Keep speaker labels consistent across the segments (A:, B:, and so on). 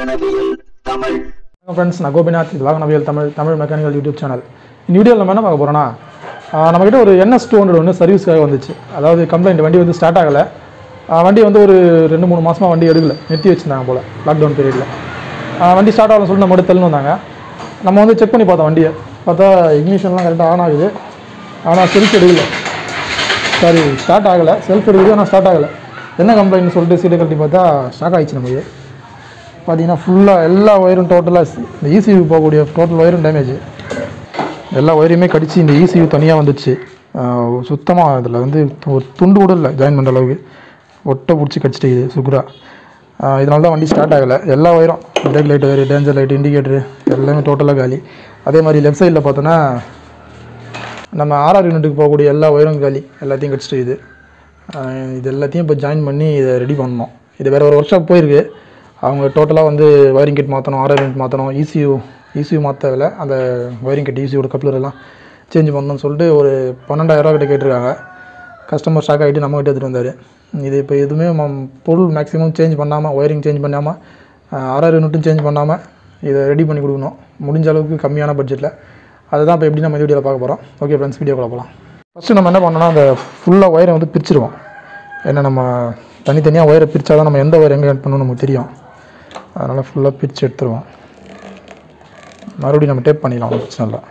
A: வாகனவியல் தமிழ்
B: வணக்கம் ஃப்ரெண்ட்ஸ் நான் கோபிநாத் இது வாகனவியல் Tamil Tamil mechanical YouTube channel இந்த வீடியோவில் நம்ம என்ன பார்க்க போகிறோன்னா நம்மக்கிட்ட ஒரு என்எஸ் டூ ஹண்ட்ரட் ஒன்று சர்வீஸ்க்காக வந்துச்சு அதாவது கம்ப்ளைண்ட் வண்டி வந்து ஸ்டார்ட் ஆகலை வண்டி வந்து ஒரு ரெண்டு மூணு மாதமாக வண்டி எடுக்கல நிறுத்தி வச்சுருந்தாங்க போல் லாக்டவுன் பீரியடில் வண்டி ஸ்டார்ட் ஆகலன்னு சொல்லிட்டு நம்ம மட்டும் தள்ளுன்னு வந்தாங்க நம்ம வந்து செக் பண்ணி பார்த்தோம் வண்டியை பார்த்தா இக்னிஷன்லாம் கரெக்டாக ஆன் ஆகுது ஆனால் செல்ஃப் எடுக்கல சாரி ஸ்டார்ட் ஆகலை செல்ஃப் எடுக்குது ஆனால் ஸ்டார்ட் ஆகலை என்ன கம்ப்ளைண்ட்னு சொல்லிட்டு சீட்டை கட்டி பார்த்தா ஸ்டாக் ஆயிடுச்சு நமக்கு பார்த்தீங்கன்னா ஃபுல்லாக எல்லா ஒயரும் டோட்டலாக இந்த ECU போகக்கூடிய டோட்டல் ஒயரும் டேமேஜ் எல்லா ஒயரையுமே கடிச்சு இந்த ECU தனியாக வந்துடுச்சு சுத்தமாக இதில் வந்து ஒரு துண்டு கூட இல்லை ஜாயின் பண்ணுற அளவுக்கு ஒட்டை பிடிச்சி கடிச்சிட்டு இது சுக்குரா இதனால தான் வண்டி ஸ்டார்ட் ஆகலை எல்லா ஒயரும் brake light wire danger light indicator எல்லாமே டோட்டலாக காலி அதே மாதிரி லெஃப்ட் சைடில் பார்த்தோன்னா நம்ம ஆர்ஆர் யூனிட்டுக்கு போகக்கூடிய எல்லா ஒயரும் காலி எல்லாத்தையும் கடிச்சிட்டு இது ஆஹ் இது எல்லாத்தையும் இப்போ ஜாயின் பண்ணி இதை ரெடி பண்ணணும் இது வேறு ஒரு ஒர்க் ஷாப் போயிருக்கு அவங்க டோட்டலாக வந்து ஒயரிங் கிட் மாற்றணும் ஆர்ஆர் யூனிட் மாற்றணும் ECU ECU மாற்றவில்ல அந்த ஒயரிங் கிட் ECUவோட கப்ளர் எல்லாம் சேஞ்ச் பண்ணணும்னு சொல்லிட்டு ஒரு பன்னெண்டாயிரரூவா கிட்ட கேட்டிருக்காங்க கஸ்டமர் ஸ்டாக் ஆகிட்டு நம்ம கிட்ட எடுத்துகிட்டு வந்தார் இது இப்போ எதுவுமே ம- பொருள் மேக்ஸிமம் சேஞ்ச் பண்ணாமல் ஒயரிங் சேஞ்ச் பண்ணாமல் ஆர்ஆர் யூனிட்டும் சேஞ்ச் பண்ணாமல் இதை ரெடி பண்ணி கொடுக்கணும் முடிஞ்ச அளவுக்கு கம்மியான பட்ஜெட்டில் அதுதான் இப்போ எப்படி நம்ம வீடியோவில் பார்க்க போகிறோம் ஓகே ஃப்ரெண்ட்ஸ் வீடியோ போகலாம் ஃபஸ்ட்டு நம்ம என்ன பண்ணோம்னா அந்த ஃபுல்லாக ஒயரை வந்து பிரிச்சிருவோம் ஏன்னா நம்ம தனித்தனியாக ஒயரை பிரித்தா தான் நம்ம எந்த ஒயர் எங்கே கட் பண்ணணும் நமக்கு தெரியும் அதனால் ஃபுல்லாக பிரித்து எடுத்துருவோம் மறுபடியும் நம்ம டேப் பண்ணிடலாம் ஒன்றும் பிரச்சனை இல்லை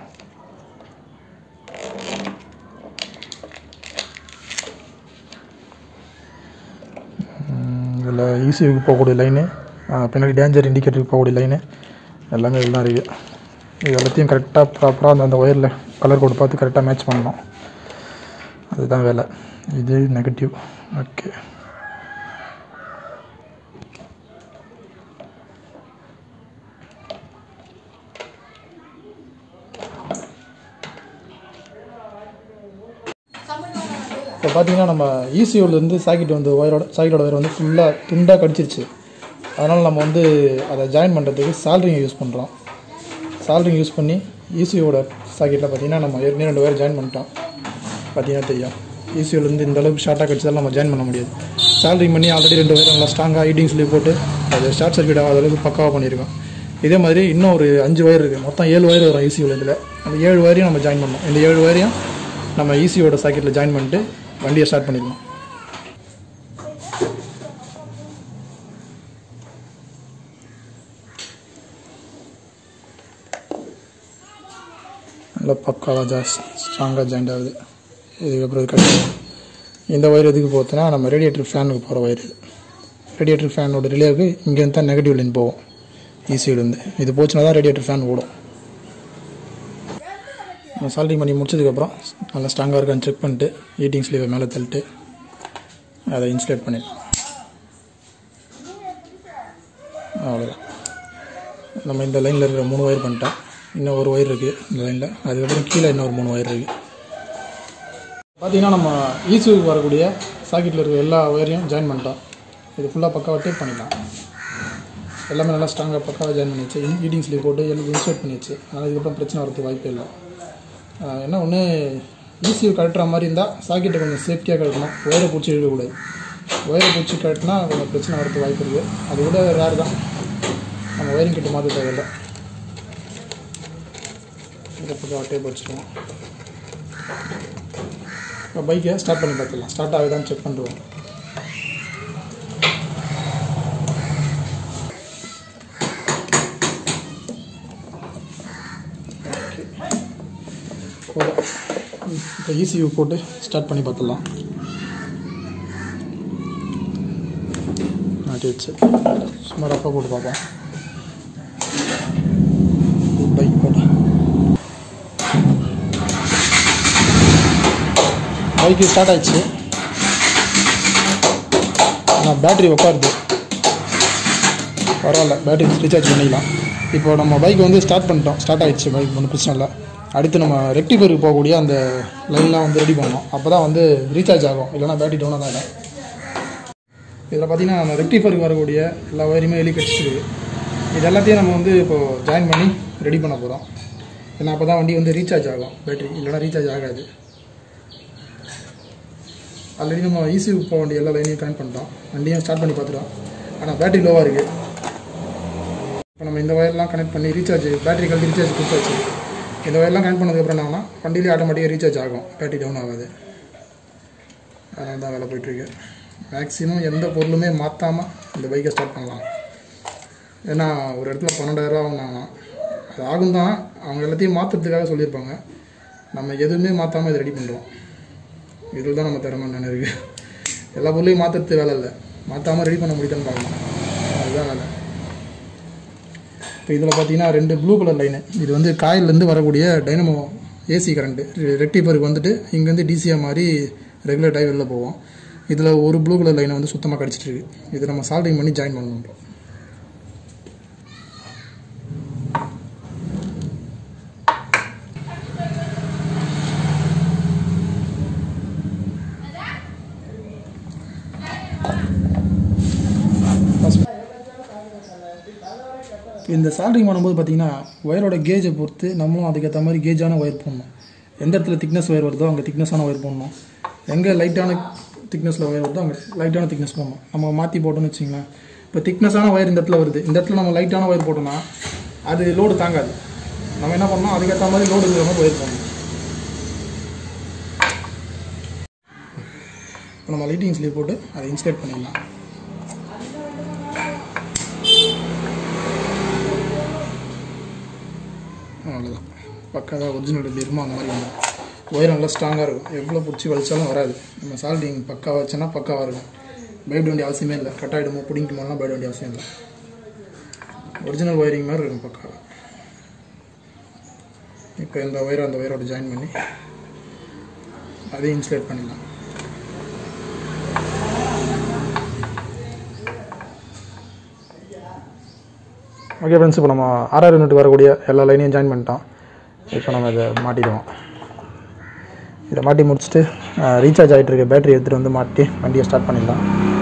B: இதில் ஈசியூக்கு போகக்கூடிய லைனு பின்னாடி டேஞ்சர் இண்டிகேட்டருக்கு போகக்கூடிய லைனு எல்லாமே இதெல்லாம் இருக்குது இது எல்லாத்தையும் கரெக்டாக ப்ராப்பராக அந்த அந்த ஒயரில் கலர் கோடு பார்த்து கரெக்டாக மேட்ச் பண்ணணும் அதுதான் வேலை இது நெகட்டிவ் ஓகே இப்போ பார்த்தீங்கன்னா நம்ம இசியூலேருந்து சாக்கெட் வந்து ஒயரோட சாக்கெட்டோட ஒயர் வந்து ஃபுல்லாக துண்டாக கடிச்சிருச்சு அதனால் நம்ம வந்து அதை ஜாயின் பண்ணுறதுக்கு சால்ட்ரிங் யூஸ் பண்ணுறோம் சால்ட்ரிங் யூஸ் பண்ணி இசியோட சாக்கெட்டில் பார்த்தீங்கன்னா நம்ம ஏற்கனவே ரெண்டு ஒயர் ஜாயின் பண்ணிட்டோம் பார்த்தீங்கன்னா தெரியும் இசியூலேருந்து இந்த அளவுக்கு ஷார்ட்டாக கடிச்சதால் நம்ம ஜாயின் பண்ண முடியாது சால்ட்ரிங் பண்ணி ஆல்ரெடி ரெண்டு ஒயர் நல்லா ஸ்ட்ராங்காக ஹீட்டிங் சொல்லி போட்டு அது ஷார்ட் சர்க்யூட் ஆகாத அளவுக்கு பக்காவாக பண்ணியிருக்கோம் இதே மாதிரி இன்னும் ஒரு அஞ்சு ஒயர் இருக்குது மொத்தம் ஏழு ஒயர் வரும் இசியூவில் இதில் அந்த ஏழு ஒயரையும் நம்ம ஜாயின் பண்ணோம் இந்த ஏழு ஒயரையும் நம்ம இசியோட சாக்கெட்டில் ஜாயின் பண்ணிட்டு வண்டியை ஸ்டார்ட் பண்ணிடலாம் நல்லா பக்காவாக ஜாஸ் ஸ்ட்ராங்காக ஜாயிண்ட் ஆகுது இதுக்கப்புறம் இது கட் இந்த ஒயர் எதுக்கு போகுதுன்னா நம்ம ரேடியேட்டர் ஃபேனுக்கு போகிற ஒயர் இது ரேடியேட்டர் ஃபேனோட ரிலேவுக்கு இங்கேருந்து தான் நெகட்டிவ் லைன் போகும் ஈசியிலேருந்து இது போச்சுன்னா தான் ரேடியேட்டர் ஃபேன் ஓடும் நம்ம சால்டிங் பண்ணி முடிச்சதுக்கப்புறம் நல்லா ஸ்ட்ராங்காக இருக்கான்னு செக் பண்ணிட்டு ஹீட்டிங் ஸ்லீவை மேலே தள்ளிட்டு அதை இன்சுலேட் பண்ணிடலாம் அவ்வளோதான் நம்ம இந்த லைனில் இருக்கிற மூணு ஒயர் பண்ணிட்டோம் இன்னும் ஒரு ஒயர் இருக்குது இந்த லைனில் அதுக்கப்புறம் கீழே இன்னொரு மூணு ஒயர் இருக்குது பார்த்தீங்கன்னா நம்ம ஈசியூக்கு வரக்கூடிய சாக்கெட்டில் இருக்கிற எல்லா ஒயரையும் ஜாயின் பண்ணிட்டோம் இது ஃபுல்லாக பக்காவாக டேப் பண்ணிடலாம் எல்லாமே நல்லா ஸ்ட்ராங்காக பக்காவாக ஜாயின் பண்ணியாச்சு ஹீட்டிங் ஸ்லீவ் போட்டு எல்லாம் இன்சர்ட் பண்ணியாச்சு அதனால் இதுக்கப்புறம் பிரச்சனை வரதுக்கு வாய்ப்பே இல்லை ஆஹ் என்ன ஒன்று ஈஸியாக கழட்டுற மாதிரி இருந்தால் சாக்கெட்டை கொஞ்சம் சேஃப்டியாக கழட்டணும் ஒயரை பிடிச்சி இழுக்கக்கூடாது ஒயரை பிடிச்சி கழட்டினா கொஞ்சம் பிரச்சனை வரதுக்கு வாய்ப்பு இருக்குது அது கூட ரேர் தான் நம்ம ஒயரிங் கிட்ட மாற்ற தேவையில்லை இதை பக்கம் டேப் வச்சுருவோம் இப்போ பைக்கை ஸ்டார்ட் பண்ணி பார்த்துக்கலாம் ஸ்டார்ட் ஆகுதான்னு செக் பண்ணுறோம் போதும் இப்போ ECU போட்டு ஸ்டார்ட் பண்ணி பார்த்துடலாம் மாட்டிடுச்சு சும்மா ரஃபாக போட்டு பார்ப்போம் பைக் போட்டு பைக்கு ஸ்டார்ட் ஆயிடுச்சு ஆனால் பேட்ரி உட்காருது பரவாயில்ல பேட்டரி ரீசார்ஜ் பண்ணிக்கலாம் இப்போ நம்ம பைக் வந்து ஸ்டார்ட் பண்ணிட்டோம் ஸ்டார்ட் ஆயிடுச்சு பைக் ஒன்றும் பிரச்சனை இல்லை அடுத்து நம்ம ரெக்டிஃபருக்கு போகக்கூடிய அந்த லைன்லாம் வந்து ரெடி பண்ணோம் அப்போ தான் வந்து ரீசார்ஜ் ஆகும் இல்லைனா பேட்டரி டவுனாக தான் ஆகிடும் இதில் பார்த்தீங்கன்னா நம்ம ரெக்டிஃபருக்கு வரக்கூடிய எல்லா ஒயரையுமே வெளியே கடிச்சிருக்கு இது எல்லாத்தையும் நம்ம வந்து இப்போது ஜாயின் பண்ணி ரெடி பண்ண போகிறோம் ஏன்னா அப்போ தான் வண்டி வந்து ரீசார்ஜ் ஆகும் பேட்டரி இல்லைனா ரீசார்ஜ் ஆகாது ஆல்ரெடி நம்ம ஈசியூ போக வேண்டிய எல்லா லைனையும் கனெக்ட் பண்ணிட்டோம் வண்டியும் ஸ்டார்ட் பண்ணி பார்த்துட்டோம் ஆனால் பேட்டரி லோவாக இருக்குது இப்போ நம்ம இந்த ஒயர்லாம் கனெக்ட் பண்ணி ரீசார்ஜ் பேட்டரி கழட்டி ரீசார்ஜ் கொடுத்தாச்சு இந்த ஒயர்லாம் கனெக்ட் பண்ணதுக்கப்புறம் என்னன்னா வண்டியிலே ஆட்டோமேட்டிக்காக ரீசார்ஜ் ஆகும் பேட்டரி டவுன் ஆகாது அதனால தான் வேலை போயிட்டுருக்கு மேக்ஸிமம் எந்த பொருளுமே மாற்றாமல் இந்த பைக்கை ஸ்டார்ட் பண்ணலாம் ஏன்னா ஒரு இடத்துல பன்னெண்டாயிரரூவா வாங்கினாங்களாம் அது ஆகும் தான் அவங்க எல்லாத்தையும் மாற்றுறதுக்காக சொல்லியிருப்பாங்க நம்ம எதுவுமே மாற்றாமல் இதை ரெடி பண்ணுறோம் இதில் தான் நம்ம திறமை என்ன இருக்குது எல்லா பொருளையும் மாற்றுறது வேலை இல்லை மாற்றாமல் ரெடி பண்ண முடியுதான்னு பார்க்கலாம் அதுதான் வேலை இப்போ இதில் பார்த்தீங்கன்னா ரெண்டு ப்ளூ கலர் லைனு இது வந்து காயிலேருந்து வரக்கூடிய டைனமோ ஏசி கரண்ட்டு ரெக்டிஃபருக்கு வந்துட்டு இங்கேருந்து டிசியாக மாதிரி ரெகுலேட் ஆகி வெளில போவோம் இதில் ஒரு ப்ளூ கலர் லைனை வந்து சுத்தமாக கடிச்சிட்டு இருக்கு இது நம்ம சால்டிங் பண்ணி ஜாயின் பண்ணணும் இந்த சால்ட்ரிங் பண்ணும்போது பார்த்தீங்கன்னா ஒயரோட கேஜை பொறுத்து நம்மளும் அதுக்கேற்ற மாதிரி கேஜான ஒயர் போடணும் எந்த இடத்துல திக்னஸ் ஒயர் வருதோ அங்கே திக்னஸான ஒயர் போடணும் எங்கே லைட்டான திக்னஸில் ஒயர் வருதோ அங்கே லைட்டான திக்னஸ் போடணும் நம்ம மாற்றி போட்டோம்னு வச்சிங்களேன் இப்போ திக்னஸான ஒயர் இந்த இடத்துல வருது இந்த இடத்துல நம்ம லைட்டான ஒயர் போட்டோம்னா அது லோடு தாங்காது நம்ம என்ன பண்ணணும் அதுக்கேற்ற மாதிரி லோடு இருக்கிற மாதிரி ஒயர் போடணும் இப்போ நம்ம லைட்டிங் ஸ்லீவ் போட்டு அதை இன்ஸ்டேட் பண்ணிடலாம் அவ்வளோதான் பக்காவாக ஒரிஜினல் எப்படி இருக்குமோ அந்த மாதிரி வரும் ஒயர் நல்லா ஸ்ட்ராங்காக இருக்கும் எவ்வளோ பிடிச்சி வலிச்சாலும் வராது நம்ம சால்டிங் பக்காவாக வச்சோன்னா பக்காவாக இருக்கும் பயப்பட வேண்டிய அவசியமே இல்லை கட் ஆகிடுமோ பிடிக்குமோலாம் பயப்பட வேண்டிய அவசியம் இல்லை ஒரிஜினல் ஒயரிங் மாதிரி இருக்கும் பக்காவாக இப்போ இந்த ஒயரை அந்த ஒயரோட ஜாயின் பண்ணி அதையும் இன்சுலேட் பண்ணிடலாம் ஓகே ஃப்ரெண்ட்ஸ் இப்போ நம்ம ஆர்ஆர் யூனிட் வரக்கூடிய எல்லா லைனையும் ஜாயின் பண்ணிட்டோம் இப்போ நம்ம இதை மாட்டிடுவோம் இதை மாட்டி முடிச்சுட்டு ரீசார்ஜ் ஆகிட்டு இருக்க பேட்டரி எடுத்துகிட்டு வந்து மாட்டி வண்டியை ஸ்டார்ட் பண்ணிடலாம்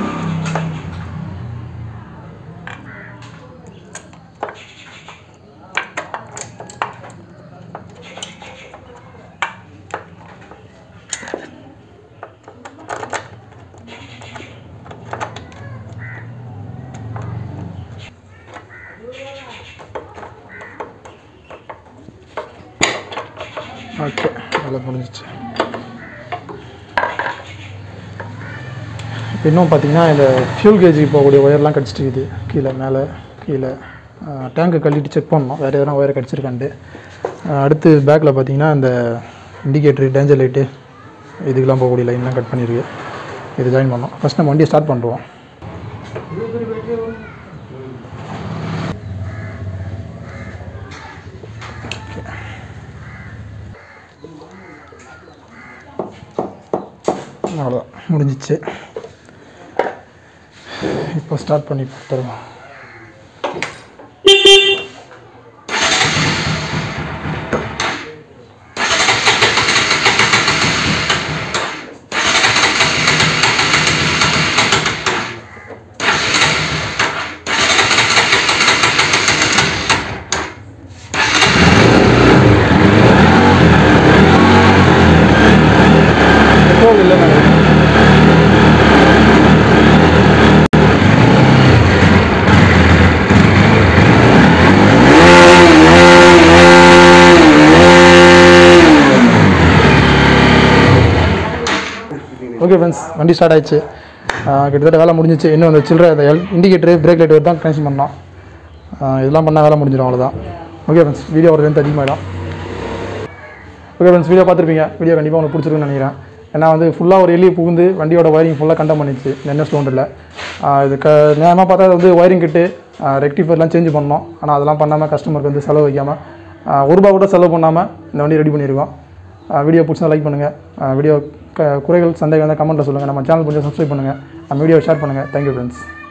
B: ஓகே நல்லா முடிஞ்சிச்சு இப்போ இன்னும் பார்த்தீங்கன்னா இந்த ஃபியூல் கேஜுக்கு போகக்கூடிய ஒயர்லாம் கடிச்சிட்டு இருக்குது கீழே மேலே கீழே டேங்கை கழட்டிட்டு செக் பண்ணணும் வேறு எதனா ஒயரை கடிச்சிருக்கான்ட்டு அஹ் அடுத்து பேக்கில் பார்த்தீங்கன்னா இந்த இண்டிகேட்டரு டேஞ்சர் லைட்டு இதுக்கெல்லாம் போகக்கூடிய லைன்லாம் கட் பண்ணியிருக்கு இது ஜாயின் பண்ணோம் ஃபஸ்ட் நம்ம வண்டியை ஸ்டார்ட் பண்ணுறோம் அவ்வளோதான் முடிஞ்சிச்சு இப்போ ஸ்டார்ட் பண்ணி பார்த்துருவோம் பெட்ரோல் இல்லை நினைக்கிறேன் ஓகே ஃப்ரெண்ட்ஸ் வண்டி ஸ்டார்ட் ஆயிடுச்சு ஆஹ் கிட்டத்தட்ட வேலை முடிஞ்சிச்சு இன்னும் அந்த சில்லற அந்த எல் இண்டிகேட்டரு பிரேக் லைட் தான் கனெக்ஷன் பண்ணோம் ஆஹ் இதெல்லாம் பண்ணால் வேலை முடிஞ்சிடும் அவ்வளோதான் ஓகே ஃப்ரெண்ட்ஸ் வீடியோ ஒரு லென்த் அதிகமாகிடும் ஓகே ஃப்ரெண்ட்ஸ் வீடியோ பார்த்துருப்பீங்க வீடியோ கண்டிப்பாக உங்களுக்கு பிடிச்சிருக்குன்னு நினைக்கிறேன் ஏன்னா வந்து ஃபுல்லாக ஒரு எளிய புகுந்து வண்டியோட ஒயரிங் ஃபுல்லாக கண்டம் பண்ணிச்சு என்எஸ் டோண்டரில் இது க நேரமாக பார்த்தா அது வந்து ஒயரிங் கிட்டு ரெக்டிஃபர்லாம் சேஞ்ச் பண்ணோம் ஆனால் அதெல்லாம் பண்ணாமல் கஸ்டமருக்கு வந்து செலவு வைக்காமல் ஒரு ரூபா கூட செலவு பண்ணாமல் இந்த வண்டி ரெடி பண்ணியிருக்கோம் வீடியோ பிடிச்சா லைக் பண்ணுங்கள் வீடியோ க குறைகள் சந்தேகம் இருந்தால் கமெண்ட்டில் சொல்லுங்கள் நம்ம சேனல் கொஞ்சம் சப்ஸ்கிரைப் பண்ணுங்கள் நம்ம வீடியோ ஷேர் பண்ணுங்கள் தேங்க்யூ ஃப்ரெண்ட்ஸ்